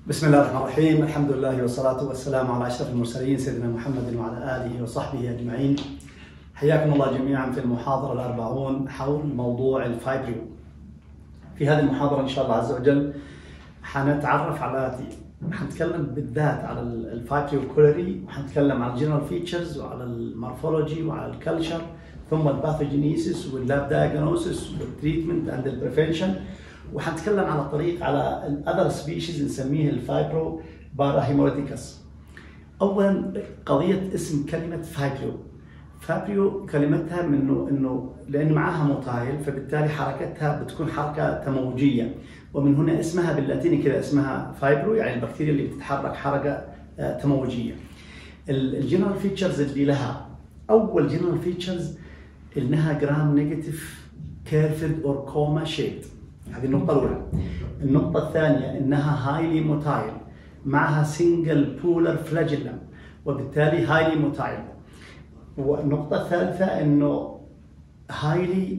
بسم الله الرحمن الرحيم الحمد لله والصلاة والسلام على أشرف المرسلين سيدنا محمد وعلى آله وصحبه أجمعين حياكم الله جميعا في المحاضرة الأربعون حول موضوع الفايبريو في هذه المحاضرة إن شاء الله عز وجل حنتعرف على حنتكلم بالذات على الفايبريو كولري وحنتكلم على الجنرال فيتشرز وعلى المورفولوجي وعلى الكلتشر ثم الباثوجينيسيس واللاب دايجنوسيس والتريتمنت اند البريفنشن وحنتكلم على الطريق على الاذر سبيشيز نسميه الفايبرو باراهيموريتيكس اولا قضيه اسم كلمه فايبرو فابريو كلمتها منه انه لان معاها موتايل فبالتالي حركتها بتكون حركه تموجيه ومن هنا اسمها باللاتيني كذا اسمها فايبرو يعني البكتيريا اللي بتتحرك حركه تموجيه. الجنرال فيتشرز اللي لها اول جنرال فيتشرز انها جرام نيجاتيف كيرفد اور كوما شيبد هذه النقطة الأولى. النقطة الثانية انها هايلي موتايل معها سنجل بولر فلاجيلم وبالتالي هايلي موتايل. والنقطة الثالثة انه هايلي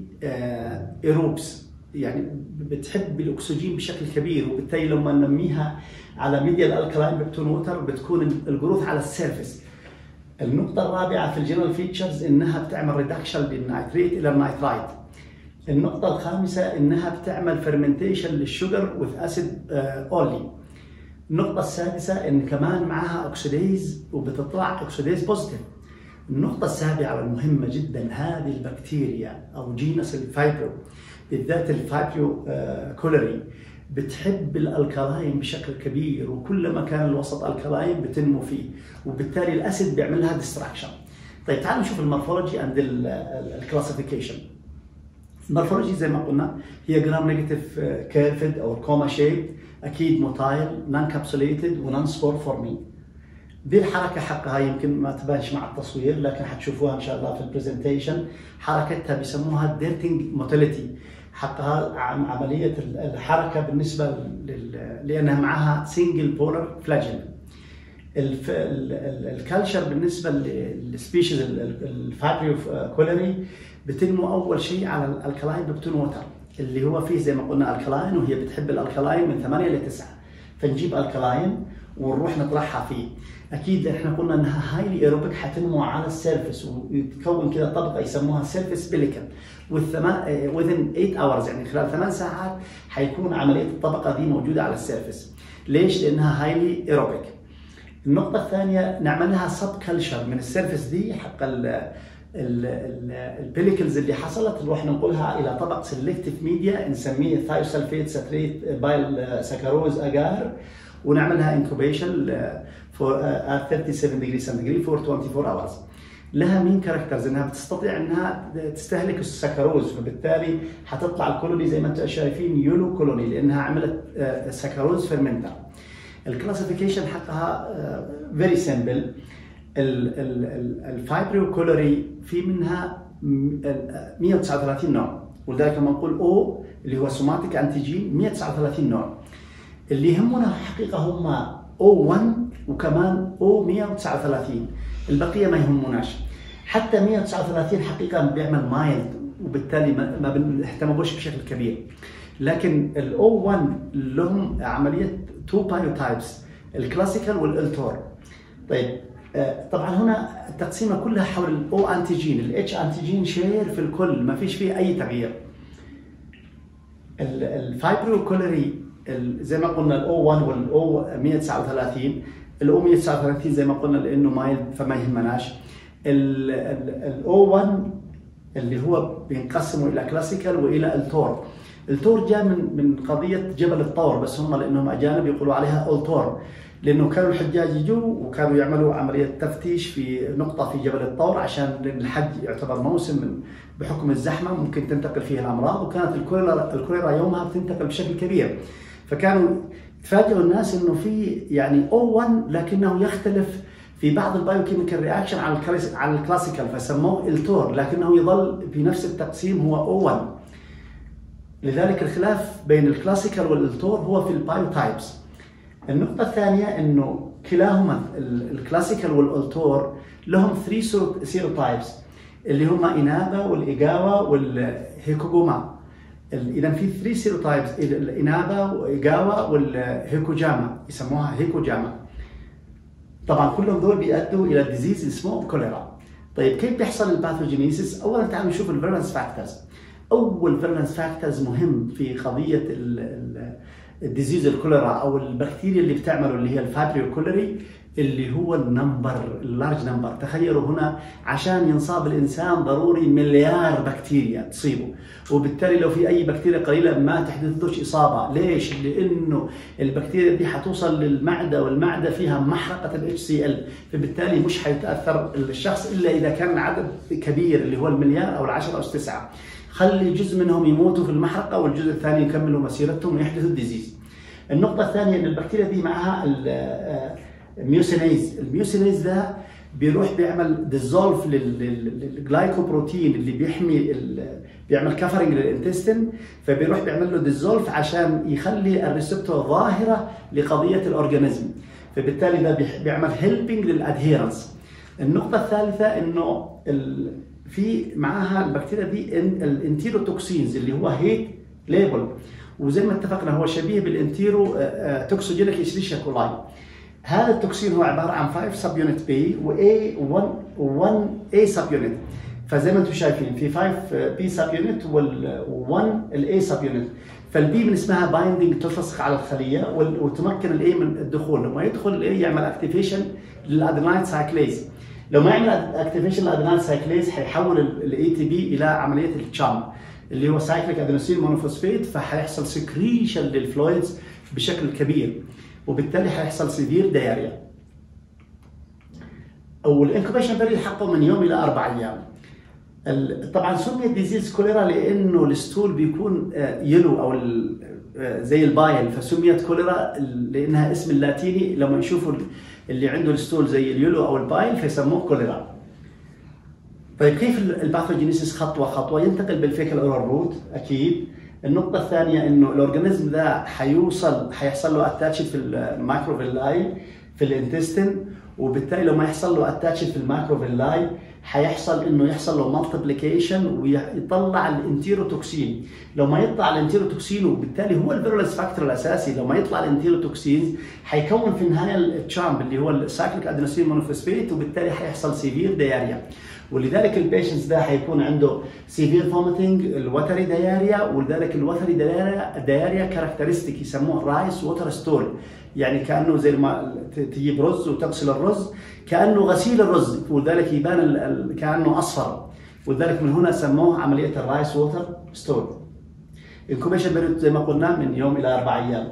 ايروبس يعني بتحب الاكسجين بشكل كبير وبالتالي لما ننميها على ميديال الكلاين بيبتون ووتر بتكون الجروث على السيرفس. النقطة الرابعة في الجنرال فيتشرز انها بتعمل ريدكشن للنيتريت الى النيترايت. النقطة الخامسة انها بتعمل فرمنتيشن للشوجر وذ اسيد اونلي. النقطة السادسة ان كمان معاها اوكسيديز وبتطلع اوكسيديز بوزيتيف. النقطة السابعة والمهمة جدا هذه البكتيريا أو جينس الفايبرو بالذات الفايبرو كولري بتحب الالكلاين بشكل كبير وكلما كان الوسط الكلاين بتنمو فيه وبالتالي الاسيد بيعمل لها ديستراكشن. طيب تعالوا نشوف المورفولوجي اند الكلاسيفيكيشن. المورفولوجي زي ما قلنا هي جرام نيجاتيف كيرفد او كوما شيب اكيد موتايل نون كابسوليتد ونون سبور فورمين. دي الحركه حقها يمكن ما تبانش مع التصوير لكن حتشوفوها ان شاء الله في البرزنتيشن حركتها بيسموها ديرتنج موتيليتي حقها عمليه الحركه بالنسبه لانها معها سنجل بولر فلاجيل الكالتشر بالنسبه للسبيشيز الفابريو كولري بتنمو اول شيء على الالكلاين ببتون ووتر اللي هو فيه زي ما قلنا الكلاين وهي بتحب الالكلاين من 8 ل 9 فنجيب الكلاين ونروح نطرحها فيه اكيد احنا قلنا انها هايلي ايروبيك حتنمو على السيرفس ويتكون كده طبقه يسموها سيرفس بيليكال within 8 hours يعني خلال 8 ساعات حيكون عمليه الطبقه دي موجوده على السيرفس ليش؟ لانها هايلي ايروبيك النقطه الثانيه نعمل لها سب كلشر من السيرفس دي حق البيليكلز اللي حصلت نروح ننقلها الى طبق سلكتيف ميديا نسميه ثايوسلفيت ساتريت بايل سكروز اجار ونعملها انكوبيشن for uh, 37 degree centigrade for 24 hours. لها مين كاركترز انها بتستطيع انها تستهلك السكروز فبالتالي حتطلع الكولوني زي ما انتم شايفين يولو كولوني لانها عملت سكروز فيرمنتر. الكلاسيفيكيشن حقها فيري سمبل الفايبريو كولوري في منها 139 نوع ولذلك لما نقول او اللي هو سوماتيك انتيجين 139 نوع اللي يهمنا حقيقه هم O1 وكمان O139 البقيه ما يهموناش حتى 139 حقيقه بيعمل مايلد وبالتالي ما بنهتموش بشكل كبير لكن الاو 1 لهم عمليه تو بايوتايبس الكلاسيكال والالتور طيب طبعا هنا التقسيمه كلها حول الاو انتيجين الاتش انتيجين شير في الكل ما فيش فيه اي تغيير الفايبرو كولري زي ما قلنا الاو 1 والاو 139 الاو 139 زي ما قلنا لانه مايل فما يهمناش الاو 1 اللي هو بينقسموا الى كلاسيكال والى التور التور جاء من من قضيه جبل الطور بس هم لانهم اجانب يقولوا عليها التور لانه كانوا الحجاج يجوا وكانوا يعملوا عمليه تفتيش في نقطه في جبل الطور عشان الحج يعتبر موسم بحكم الزحمه ممكن تنتقل فيه الامراض وكانت الكوليرا الكوليرا يومها بتنتقل بشكل كبير فكانوا تفاجئوا الناس انه في يعني او 1 لكنه يختلف في بعض البايوكيميكال رياكشن على على الكلاسيكال فسموه التور لكنه يظل في نفس التقسيم هو او 1 لذلك الخلاف بين الكلاسيكال والالتور هو في البايوتايبس النقطة الثانية انه كلاهما الكلاسيكال والالتور لهم 3 سيروتايبس اللي هما انابا والايجاوا والهيكوجوما اذا في 3 سيروتايبس الانابا وايجاوا والهيكوجاما يسموها هيكوجاما طبعا كلهم دول بيؤدوا الى ديزيز اسمه كوليرا طيب كيف بيحصل الباثوجينيسيس؟ اولا تعالوا نشوف الفيرنس فاكتورز اول فيرنس فاكتورز مهم في قضيه الديزيز الكوليرا او البكتيريا اللي بتعمله اللي هي الفابريو كوليري اللي هو النمبر اللارج نمبر تخيلوا هنا عشان ينصاب الانسان ضروري مليار بكتيريا تصيبه وبالتالي لو في اي بكتيريا قليله ما تحدث اصابه ليش لانه البكتيريا دي حتوصل للمعده والمعده فيها محرقه الاتش سي ال فبالتالي مش حيتاثر الشخص الا اذا كان العدد كبير اللي هو المليار او العشرة او التسعة خلي جزء منهم يموتوا في المحرقه والجزء الثاني يكملوا مسيرتهم ويحدثوا الديزيز النقطه الثانيه ان البكتيريا دي معها ميوسينيز الميوسينيز ده بيروح بيعمل ديزولف للجلايكوبروتين اللي بيحمي بيعمل كفرنج للانتستين فبيروح بيعمل له ديزولف عشان يخلي الريسبتور ظاهره لقضيه الاورجانيزم فبالتالي ده بيعمل هيلبنج للادهيرنس النقطه الثالثه انه في معاها البكتيريا دي الانتيروتوكسينز اللي هو هيت ليبل وزي ما اتفقنا هو شبيه بالانتيرو توكسوجينيك اشريشيا كولاي هذا التوكسين هو عباره عن 5 سب يونت بي و A 1 1 A سب يونت فزي ما انتم شايفين في 5 بي سب يونت وال 1 الاي سب يونت فالبي من اسمها بايندينج تلتصق على الخليه وتمكن الاي من الدخول لما يدخل الاي يعمل اكتيفيشن للادينايد سايكليز لو ما يعمل اكتيفيشن للادينايد سايكليز حيحول الاي تي بي الى عمليه التشام اللي هو سايكليك ادينوسين مونوفوسفيت فحيحصل سكريشن للفلويدز بشكل كبير وبالتالي حيحصل سيفير دايريا او الانكوبيشن بيريد حقه من يوم الى اربع ايام طبعا سميت ديزيز كوليرا لانه الستول بيكون يلو او زي البايل فسميت كوليرا لانها اسم اللاتيني لما يشوفوا اللي عنده الستول زي اليلو او البايل فيسموه كوليرا طيب كيف الباثوجينيسيس خطوه خطوه ينتقل بالفيكال اورال روت اكيد النقطة الثانية انه الاورجانيزم ده حيوصل حيحصل له اتاتشد في المايكروفيلاي في الانتستين وبالتالي لو ما يحصل له اتاتشد في المايكروفيلاي حيحصل انه يحصل له مالتيبليكيشن ويطلع الانتيروتوكسين لو ما يطلع الانتيروتوكسين وبالتالي هو الفيرولنس فاكتور الاساسي لو ما يطلع الانتيروتوكسين حيكون في النهايه التشامب اللي هو السايكليك ادينوسين مونوفوسفيت وبالتالي حيحصل سيفير دياريا ولذلك البيشنتس ده حيكون عنده سيفير فوميتنج الوتري دياريا ولذلك الوتري دياريا دياريا كاركترستيك يسموه رايس ووتر ستول يعني كانه زي ما تجيب رز وتغسل الرز كانه غسيل الرز ولذلك يبان ال... ال... كانه اصفر ولذلك من هنا سموه عمليه الرايس ووتر ستول الانكوبيشن بيريود زي ما قلنا من يوم الى اربع ايام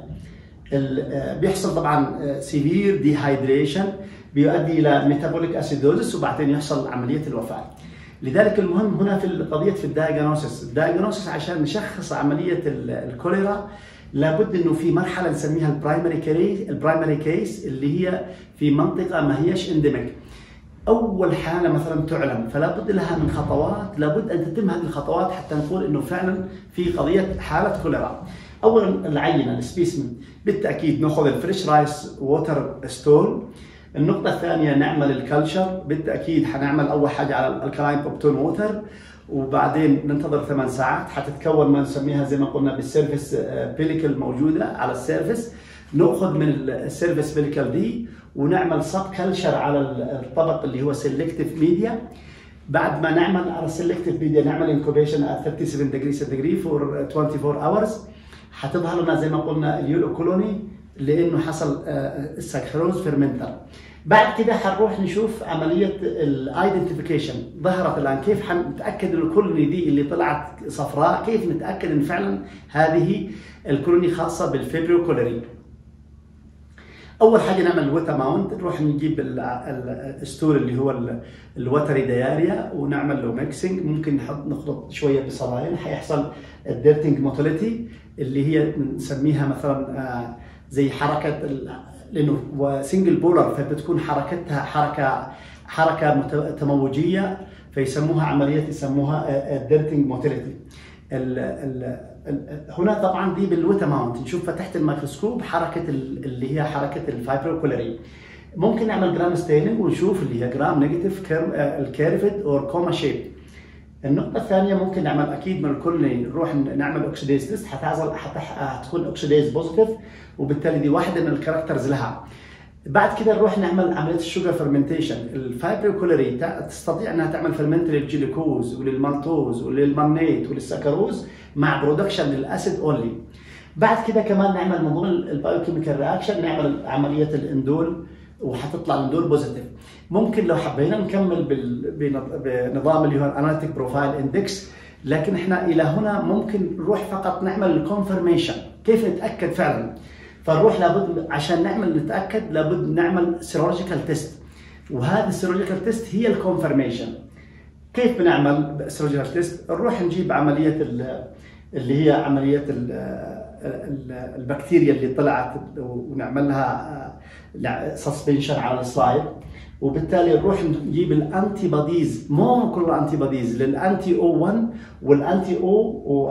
بيحصل طبعا سيفير ديهايدريشن بيؤدي الى ميتابوليك اسيدوزس وبعدين يحصل عمليه الوفاه. لذلك المهم هنا في القضيه في الدايجنوسيس، الدايجنوسيس عشان نشخص عمليه الكوليرا لابد انه في مرحله نسميها البرايمري كيس البرايمري كيس اللي هي في منطقه ما هيش انديميك. اول حاله مثلا تعلم فلا بد لها من خطوات لابد ان تتم هذه الخطوات حتى نقول انه فعلا في قضيه حاله كوليرا. اولا العينه السبيسمن بالتاكيد ناخذ الفريش رايس ووتر ستول النقطة الثانية نعمل الكلتشر بالتأكيد حنعمل أول حاجة على الألكلاين بوبتون ووتر وبعدين ننتظر ثمان ساعات حتتكون ما نسميها زي ما قلنا بالسيرفيس بيليكل موجودة على السيرفيس نأخذ من السيرفيس بيليكل دي ونعمل سب كلتشر على الطبق اللي هو سيلكتيف ميديا بعد ما نعمل على السيلكتيف ميديا نعمل انكوبيشن at 37 degree centigrade for 24 hours حتظهر لنا زي ما قلنا اليولو كولوني لانه حصل السكروز فيرمنتر بعد كده حنروح نشوف عمليه الايدنتيفيكيشن ظهرت الان كيف حنتاكد ان الكولوني دي اللي طلعت صفراء كيف نتاكد ان فعلا هذه الكولوني خاصه بالفيبريو كوليري اول حاجه نعمل الوتا ماونت نروح نجيب الستور اللي هو الوتري دياريا ونعمل له ميكسينج ممكن نحط نخلط شويه بصلاين حيحصل الديرتنج موتيليتي اللي هي نسميها مثلا زي حركه لانه سنجل بولر فبتكون حركتها حركه حركه تموجيه فيسموها عمليه يسموها الديرتنج موتيليتي هنا طبعا دي بالويتا ماونت نشوف تحت الميكروسكوب حركه اللي هي حركه الفايبروكولاري ممكن نعمل جرام ستيننج ونشوف اللي هي جرام نيجاتيف الكيرفد اور كوما شيب النقطة الثانية ممكن نعمل أكيد من الكل نروح نعمل أوكسيديز تيست حتعزل حتكون أوكسيديز بوزيتيف وبالتالي دي واحدة من الكاركترز لها. بعد كده نروح نعمل عملية الشوجر فيرمنتيشن، الفايبريكولري تستطيع انها تعمل فيرمنت للجلوكوز وللمالتوز وللمرنيت وللسكروز مع برودكشن للاسيد اونلي. بعد كده كمان نعمل من ضمن البايوكيميكال رياكشن نعمل عملية الاندول وحتطلع الاندول بوزيتيف. ممكن لو حبينا نكمل بنظام اللي هو الاناليتيك بروفايل اندكس لكن احنا الى هنا ممكن نروح فقط نعمل الكونفرميشن كيف نتاكد فعلا فنروح لابد عشان نعمل نتاكد لابد نعمل سيرولوجيكال تيست وهذه السيرولوجيكال تيست هي الكونفرميشن كيف بنعمل سيرولوجيكال تيست نروح نجيب عمليه اللي هي عمليه البكتيريا اللي طلعت ونعملها سسبنشن على السلايد وبالتالي نروح نجيب الانتي بوديز مو كل الانتي بوديز للانتي او 1 والانتي او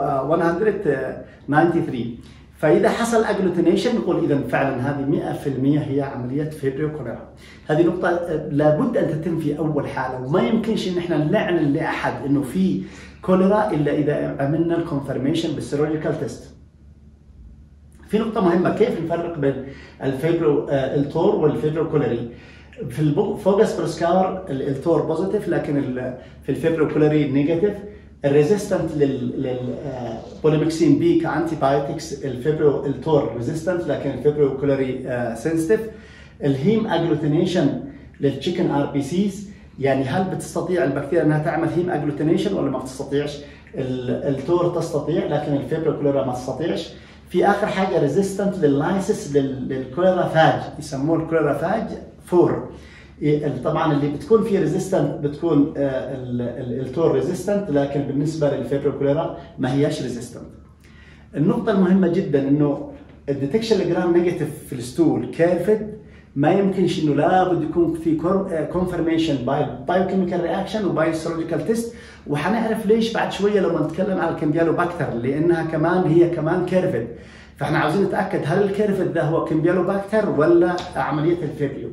193 فاذا حصل اجلوتينيشن نقول اذا فعلا هذه 100% هي عمليه فيبريو كوليرا هذه نقطه لابد ان تتم في اول حاله وما يمكنش ان احنا نعلن لاحد انه في كوليرا الا اذا عملنا الكونفرميشن بالسيرولوجيكال تيست في نقطة مهمة كيف نفرق بين الفيبرو التور والفيبرو كوليري في الفوكس بروسكار التور بوزيتيف لكن في الفيبرو كوليري نيجاتيف الريزيستنت للبوليمكسين بي كانتي بايوتكس الفيبرو التور ريزيستنت لكن الفيبرو كوليري سنسيتيف الهيم اجلوتينيشن للتشيكن ار بي سيز يعني هل بتستطيع البكتيريا انها تعمل هيم اجلوتينيشن ولا ما بتستطيعش؟ التور تستطيع لكن الفيبرو كوليرا ما تستطيعش في اخر حاجه ريزيستنت لللايسس للكلوروفاج يسموه الكلوروفاج 4 طبعا اللي بتكون في ريزيستنت بتكون التور ريزيستنت لكن بالنسبه للفيبروكوليرا ما هياش ريزيستنت النقطه المهمه جدا انه الديتكشن الجرام نيجاتيف في الستول كيرفد ما يمكنش انه لابد يكون في كونفرميشن باي بايوكيميكال رياكشن وباي سيرولوجيكال تيست وحنعرف ليش بعد شويه لما نتكلم على الكمبيالو باكتر لانها كمان هي كمان كيرفد فاحنا عاوزين نتاكد هل الكيرفد ده هو كمبيالو باكتر ولا عمليه الفيبريو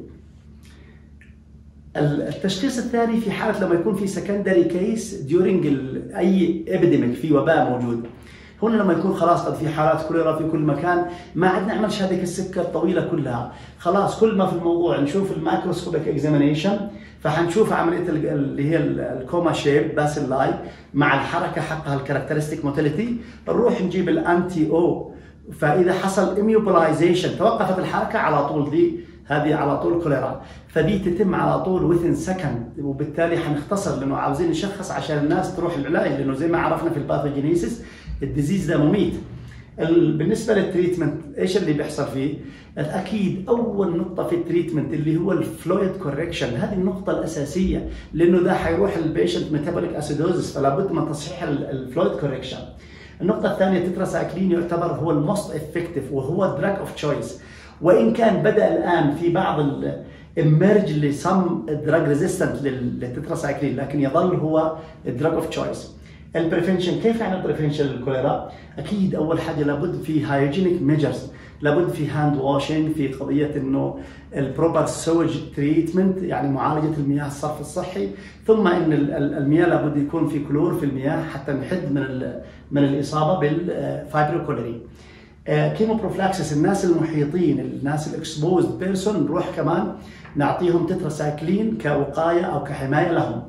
التشخيص الثاني في حاله لما يكون في سكندري كيس ديورنج اي ابيديميك في وباء موجود هنا لما يكون خلاص قد في حالات كوليرا في كل مكان ما عاد نعملش هذيك السكه الطويله كلها خلاص كل ما في الموضوع نشوف المايكروسكوبيك اكزامينيشن فحنشوف عمليه اللي هي الكوما شيب باسيلاي مع الحركه حقها الكاركترستيك موتيليتي نروح نجيب الانتي او فاذا حصل اميوبلايزيشن توقفت الحركه على طول دي هذه على طول كوليرا فدي تتم على طول ويثن سكند وبالتالي حنختصر لانه عاوزين نشخص عشان الناس تروح العلاج لانه زي ما عرفنا في الباثوجينيسيس الديزيز ده مميت بالنسبه للتريتمنت ايش اللي بيحصل فيه؟ اكيد اول نقطه في التريتمنت اللي هو الفلويد كوركشن هذه النقطه الاساسيه لانه ده حيروح البيشنت ميتابوليك اسيدوزس فلا بد من تصحيح الفلويد كوركشن النقطة الثانية تتراسايكلين يعتبر هو الموست افكتيف وهو الدراج اوف تشويس وان كان بدا الان في بعض emerge لسم دراج ريزيستنت للتتراسايكلين لكن يظل هو الدراج اوف تشويس البريفنشن كيف نعمل بريفنشن للكوليرا؟ اكيد اول حاجه لابد في هايجينيك ميجرز لابد في هاند واشنج في قضيه انه البروبر سوج تريتمنت يعني معالجه المياه الصرف الصحي ثم ان المياه لابد يكون في كلور في المياه حتى نحد من من الاصابه بالفايبروكوليري كيمو بروفلاكسس الناس المحيطين الناس الاكسبوزد بيرسون نروح كمان نعطيهم تتراسايكلين كوقايه او كحمايه لهم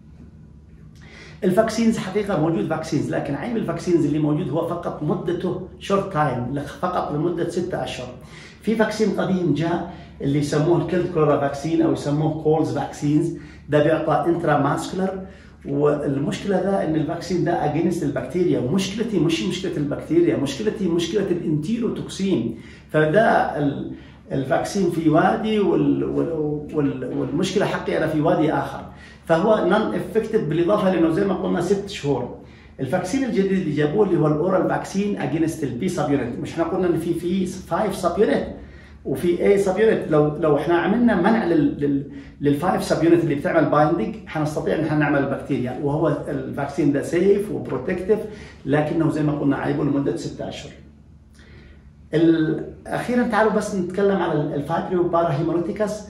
الفاكسينز حقيقة موجود فاكسينز لكن عيب الفاكسينز اللي موجود هو فقط مدته شورت تايم فقط لمدة ستة أشهر في فاكسين قديم جاء اللي يسموه الكلت كولورا فاكسين أو يسموه كولز فاكسينز ده بيعطى انترا ماسكولر والمشكله ده ان الفاكسين ده اجينست البكتيريا ومشكلتي مش مشكله البكتيريا مشكلتي مشكله الانتيروتوكسين فده الفاكسين في وادي وال وال والمشكله حقي انا في وادي اخر فهو نون افكتيف بالاضافه لانه زي ما قلنا ست شهور الفاكسين الجديد اللي جابوه اللي هو الاورال فاكسين اجينست البي سب يونت مش احنا قلنا ان في في 5 سب يونت وفي اي سب يونت لو لو احنا عملنا منع للفايف سب يونت اللي بتعمل بايندنج حنستطيع ان احنا نعمل البكتيريا وهو الفاكسين ده سيف وبروتكتيف لكنه زي ما قلنا عيبه لمده 6 اشهر. اخيرا تعالوا بس نتكلم على الفايبريو بارا هيموليتيكس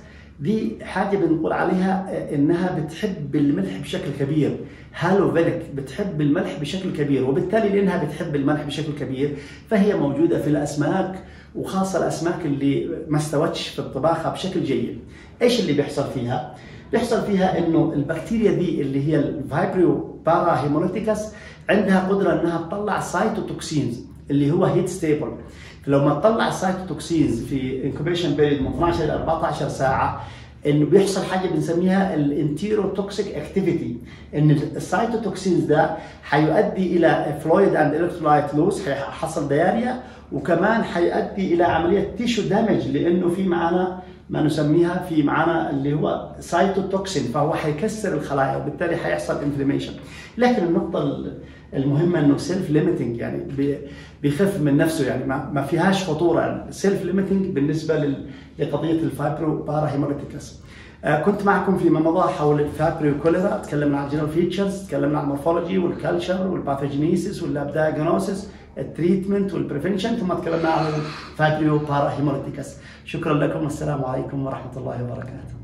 دي حاجه بنقول عليها انها بتحب الملح بشكل كبير هالوفيليك بتحب الملح بشكل كبير وبالتالي لانها بتحب الملح بشكل كبير فهي موجوده في الاسماك وخاصه الاسماك اللي ما استوتش في الطباخه بشكل جيد ايش اللي بيحصل فيها بيحصل فيها انه البكتيريا دي اللي هي الفايبريو بارا هيموليتيكس عندها قدره انها تطلع سايتوتوكسينز اللي هو هيت ستيبل فلو ما تطلع السايتوتوكسينز في انكوبيشن بيريد من 12 ل 14 ساعه انه بيحصل حاجه بنسميها الانتيروتوكسيك اكتيفيتي ان السايتوتوكسينز ده حيؤدي الى فلويد اند الكترولايت لوس حيحصل دياريا وكمان حيؤدي الى عمليه تيشو دامج لانه في معنا ما نسميها في معنا اللي هو سايتوتوكسين فهو حيكسر الخلايا وبالتالي حيحصل انفلاميشن لكن النقطه المهمه انه سيلف ليميتنج يعني بيخف من نفسه يعني ما فيهاش خطوره يعني سيلف ليميتنج بالنسبه لقضيه الفايبرو بارا هيموليتيكس كنت معكم فيما مضى حول الفابريو كوليرا تكلمنا عن الجنرال فيتشرز تكلمنا عن المورفولوجي والكالتشر والباثوجينيسيس واللاب دايجنوسيس التريتمنت والبريفنشن ثم تكلمنا عن الفابريو بارا هيموليتيكس شكرا لكم والسلام عليكم ورحمه الله وبركاته